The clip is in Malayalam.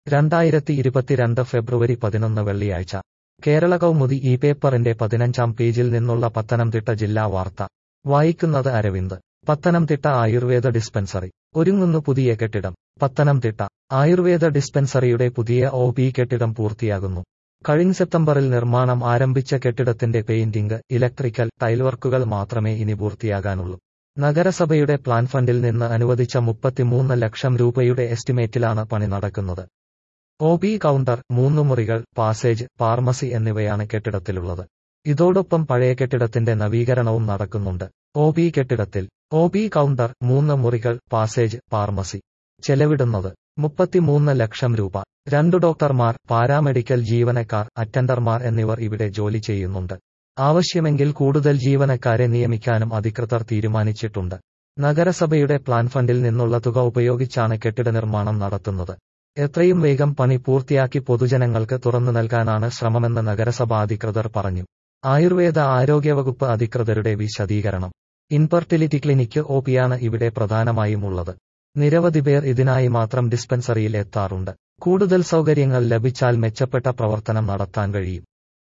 രണ്ടായിരത്തി ഇരുപത്തിരണ്ട് ഫെബ്രുവരി പതിനൊന്ന് വെള്ളിയാഴ്ച കേരള കൗമുദി ഈ പേപ്പറിന്റെ പതിനഞ്ചാം പേജിൽ നിന്നുള്ള പത്തനംതിട്ട ജില്ലാ വാർത്ത വായിക്കുന്നത് അരവിന്ദ് പത്തനംതിട്ട ആയുർവേദ ഡിസ്പെൻസറി ഒരുങ്ങുന്നു പുതിയ കെട്ടിടം പത്തനംതിട്ട ആയുർവേദ ഡിസ്പെൻസറിയുടെ പുതിയ ഒ പി കെട്ടിടം പൂർത്തിയാകുന്നു കഴിഞ്ഞ സെപ്റ്റംബറിൽ നിർമ്മാണം ആരംഭിച്ച കെട്ടിടത്തിന്റെ പെയിന്റിംഗ് ഇലക്ട്രിക്കൽ ടൈൽ വർക്കുകൾ മാത്രമേ ഇനി പൂർത്തിയാകാനുള്ളൂ നഗരസഭയുടെ പ്ലാൻ ഫണ്ടിൽ നിന്ന് അനുവദിച്ച മുപ്പത്തിമൂന്ന് ലക്ഷം രൂപയുടെ എസ്റ്റിമേറ്റിലാണ് പണി നടക്കുന്നത് ഒ പി കൗണ്ടർ മൂന്ന് മുറികൾ പാസേജ് ഫാർമസി എന്നിവയാണ് കെട്ടിടത്തിലുള്ളത് ഇതോടൊപ്പം പഴയ കെട്ടിടത്തിന്റെ നവീകരണവും നടക്കുന്നുണ്ട് ഒ പി കെട്ടിടത്തിൽ ഒ പി കൗണ്ടർ മൂന്ന് മുറികൾ പാസേജ് ഫാർമസി ചെലവിടുന്നത് മുപ്പത്തിമൂന്ന് ലക്ഷം രൂപ രണ്ടു ഡോക്ടർമാർ പാരാമെഡിക്കൽ ജീവനക്കാർ അറ്റൻഡർമാർ എന്നിവർ ഇവിടെ ജോലി ചെയ്യുന്നുണ്ട് ആവശ്യമെങ്കിൽ കൂടുതൽ ജീവനക്കാരെ നിയമിക്കാനും അധികൃതർ തീരുമാനിച്ചിട്ടുണ്ട് നഗരസഭയുടെ പ്ലാൻ ഫണ്ടിൽ നിന്നുള്ള തുക ഉപയോഗിച്ചാണ് കെട്ടിട നിർമ്മാണം നടത്തുന്നത് എത്രയും വേഗം പണി പൂർത്തിയാക്കി പൊതുജനങ്ങൾക്ക് തുറന്നു നൽകാനാണ് ശ്രമമെന്ന് നഗരസഭ അധികൃതർ പറഞ്ഞു ആയുർവേദ ആരോഗ്യവകുപ്പ് അധികൃതരുടെ വിശദീകരണം ഇൻഫെർട്ടിലിറ്റി ക്ലിനിക്ക് ഒ പിയാണ് ഇവിടെ പ്രധാനമായും ഉള്ളത് നിരവധി പേർ ഇതിനായി മാത്രം ഡിസ്പെൻസറിയിൽ എത്താറുണ്ട് കൂടുതൽ സൗകര്യങ്ങൾ ലഭിച്ചാൽ മെച്ചപ്പെട്ട പ്രവർത്തനം നടത്താൻ കഴിയും